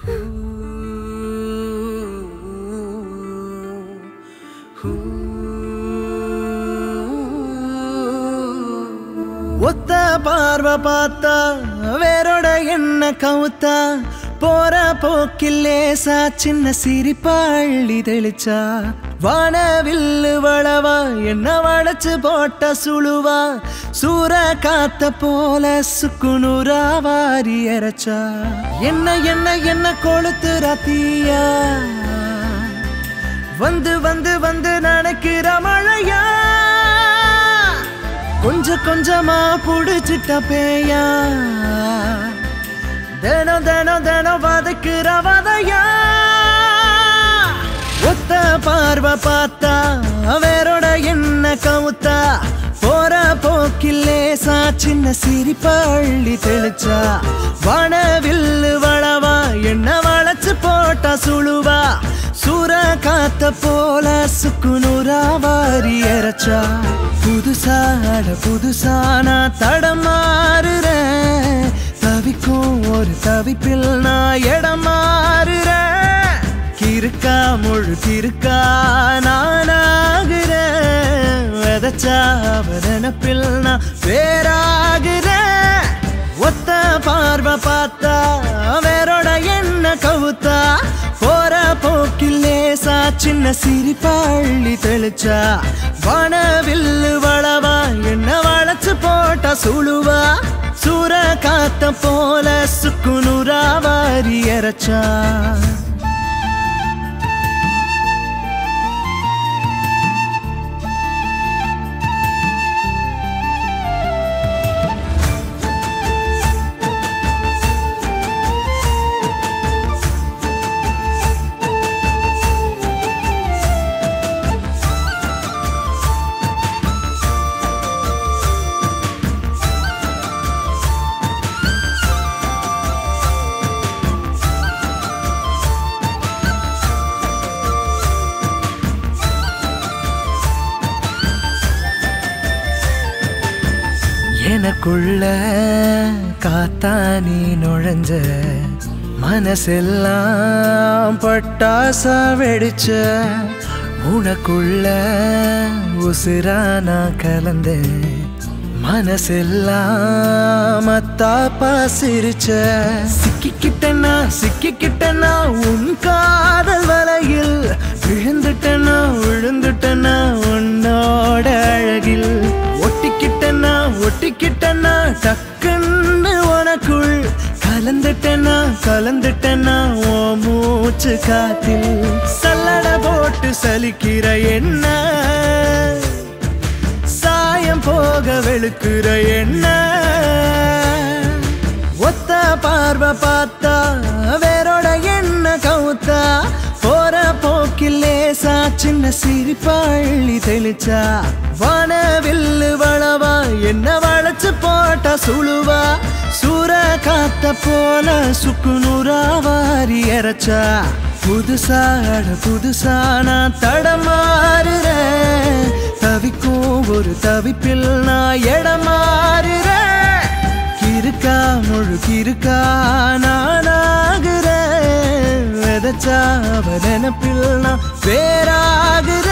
ஒத்த பார்வை பார்த்தா வேரோட என்ன கவுத்தா போற போக்கில் லேசா சின்ன சிரிப்பா அள்ளி தெளிச்சா வானவில்லு வளவா என்ன வளைச்சு போட்ட சுழுவா சூற காத்த போல சுக்குநூறா வாரி எறச்சா என்ன என்ன என்ன கொளுத்து ரத்தியா வந்து வந்து வந்து நினைக்கிற மழையா கொஞ்சம் கொஞ்சமா புடிச்சிட்ட பேயா தினம் தினம் தினம் வதக்குற வதையா ஒத்த பார்வை பார்த்தா வேரோட என்ன கவுத்தா போற போக்கில் லேசா சின்ன சிரிப்பா அள்ளி தெளிச்சா வானவில்லு வளவா என்ன வளைச்சு போட்டா சுழுவா சூற காத்த போல சுக்குநூறா வாரி எறச்சா புதுசா அட புதுசா நான் தடமாறுறேன் தவிக்கும் ஒரு தவிப்பில் நான் இடம் மாறுறேன் கிறுக்கா முழு கிறுக்கா நானாகிறேன் விதைச்சா நினப்பில் நான் வேறாகிறேன் ஒத்த பார்வை பார்த்தா வேரோட என்ன கவுத்தா போற போக்கில் லேசா சின்ன சிரிப்பாள்ளி தெளிச்சா வானவில்லு வளவா என்ன வளைச்சு போட்டா சுழுவா சூற காத்த போல சுக்குநூறா வாரி எறச்சா எனக்குள்ள காத்தா நீ நுழைஞ்ச மனசெல்லாம் பட்டாசா வெடிச்ச உனக்குள்ள உசிரா நான் கலந்தேன் மனசெல்லாம் மத்தாப்பா சிரிச்ச சிக்கிக்கிட்டனா சிக்கிக்கிட்டனா உன் காதல் வலையில் விழுந்துட்டனா விழுந்துட்டனா உன்னோட அழகில் ஒட்டிக்கிட்டனா ஒட்டிக்கிட்டனா டக்குன்னு உனக்குள் கலந்துட்டனா கலந்துட்டனா ஓ மூச்சு காத்தில் சல்லட போட்டு சலிக்கிற என்ன சாயம் போக வெளுக்குற என்ன ஒத்த பார்வை பார்த்தா வேரோட என்ன கவுத்தா போற போக்கில் லேசா சின்ன சிரிப்பாள்ளி தெளிச்சா வானவில்லு வளவா என்ன வளைச்சு போட்டா சுழுவா சூற காத்த போல சுக்குநூறா வாரி எறச்சா புதுசா அட புதுசா நான் தடமாறுறேன் தவிக்கும் ஒரு தவிப்பில் நான் இடமாறுறேன் கிறுக்கா முழு கிறுக்கா நானாகிறேன் விதைச்சா அவ நினப்பில் நான் வேறாகிறேன்